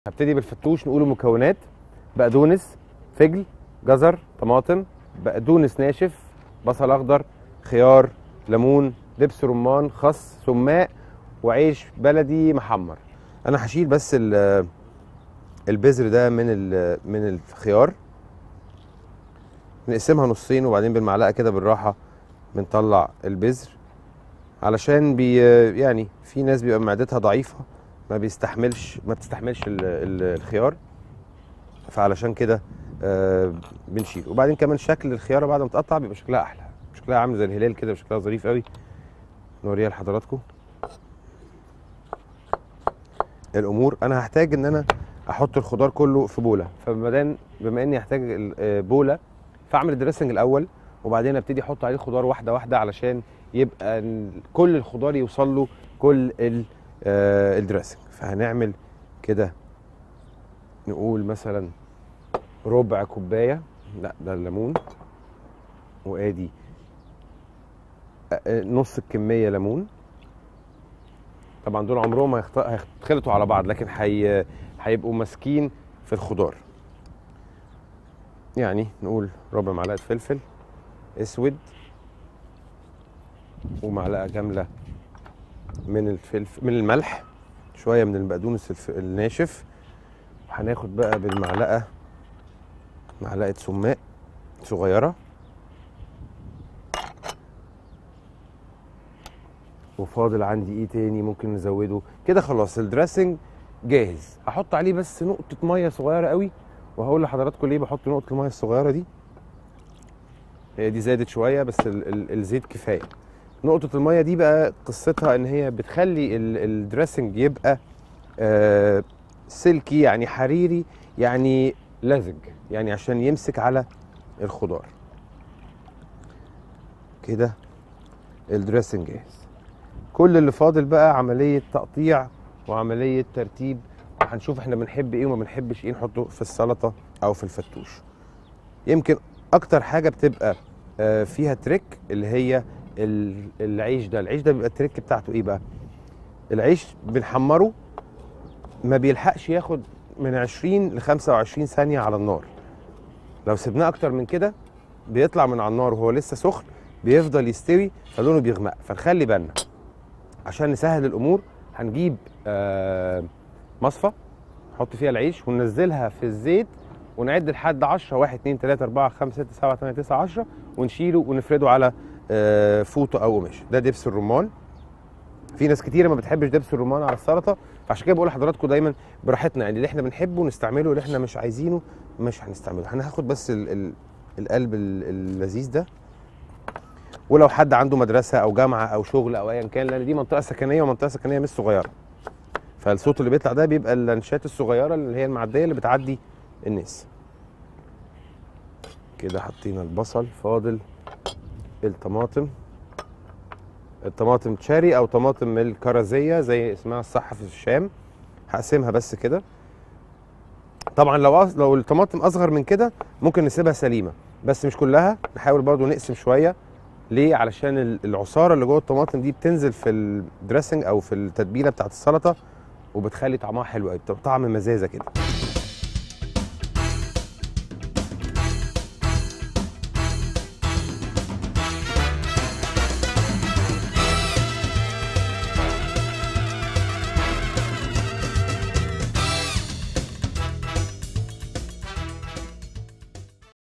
هبتدي بالفتوش نقول المكونات بقدونس فجل جزر طماطم بقدونس ناشف بصل اخضر خيار ليمون دبس رمان خس سماق وعيش بلدي محمر انا هشيل بس ال- البذر ده من ال- من الخيار نقسمها نصين وبعدين بالمعلقه كده بالراحه بنطلع البذر علشان بي يعني في ناس بيبقى معدتها ضعيفه ما بيستحملش ما بتستحملش ال- ال- الخيار فعلشان كده آه بنشيله وبعدين كمان شكل الخياره بعد ما تقطع بيبقى شكلها احلى شكلها عامل زي الهلال كده شكلها ظريف قوي نوريها لحضراتكم الامور انا هحتاج ان انا احط الخضار كله في بوله فبما بما اني هحتاج ال- آه، بوله فاعمل الدريسنج الاول وبعدين ابتدي احط عليه الخضار واحده واحده علشان يبقى ال- كل الخضار يوصل له كل ال- آه، الدريسنج فهنعمل كده نقول مثلا ربع كوبايه لا ده الليمون وادي آه، آه، نص الكميه ليمون طبعا دول عمرهم ما هيخت- هيختلطوا على بعض لكن هي هيبقوا ماسكين في الخضار يعني نقول ربع معلقه فلفل اسود ومعلقه كامله من الفلفل من الملح شويه من البقدونس الف- الناشف وهناخد بقى بالمعلقه معلقه سماق صغيره وفاضل عندي ايه تاني ممكن نزوده كده خلاص الدريسنج جاهز احط عليه بس نقطه ميه صغيره قوي وهقول لحضراتكم ليه بحط نقطه الميه الصغيره دي هي دي زادت شويه بس ال ال الزيت كفايه نقطه الميه دي بقى قصتها ان هي بتخلي ال- الدريسنج يبقى آه سلكي يعني حريري يعني لزج يعني عشان يمسك على الخضار كده الدريسنج جاهز كل اللي فاضل بقى عمليه تقطيع وعمليه ترتيب هنشوف احنا بنحب ايه وما بنحبش ايه نحطه في السلطه او في الفتوش يمكن اكتر حاجه بتبقى آه، فيها تريك اللي هي ال- العيش ده العيش ده بيبقى التريك بتاعته ايه بقى العيش بنحمره ما بيلحقش ياخد من 20 ل 25 ثانيه على النار لو سيبناه اكتر من كده بيطلع من على النار وهو لسه سخن بيفضل يستوي فلونه بيغمق فنخلي بالنا عشان نسهل الامور هنجيب آه مصفى نحط فيها العيش وننزلها في الزيت ونعد لحد 10 1 2 3 4 5 6 7 8 9 10 ونشيله ونفرده على آه، فوطه او قماش ده دبس الرمان في ناس كتيره ما بتحبش دبس الرمان على السلطه فعشان كده بقول لحضراتكم دايما براحتنا يعني اللي احنا بنحبه نستعمله واللي احنا مش عايزينه مش هنستعمله انا هاخد بس ال ال القلب ال- اللذيذ ده ولو حد عنده مدرسه او جامعه او شغل او ايا كان لان دي منطقه سكنيه ومنطقه سكنيه مش صغيره فالصوت اللي بيطلع ده بيبقى اللانشات الصغيره اللي هي المعديه اللي بتعدي الناس كده حطينا البصل فاضل الطماطم الطماطم تشاري او طماطم الكرزيه زي اسمها الصح في الشام هقسمها بس كده طبعا لو أص... لو الطماطم اصغر من كده ممكن نسيبها سليمه بس مش كلها نحاول برضو نقسم شويه ليه علشان ال- العصاره اللي جوه الطماطم دي بتنزل في الدريسنج او في التتبيله بتاعت السلطه وبتخلي طعمها حلو قوي طعم مزازه كده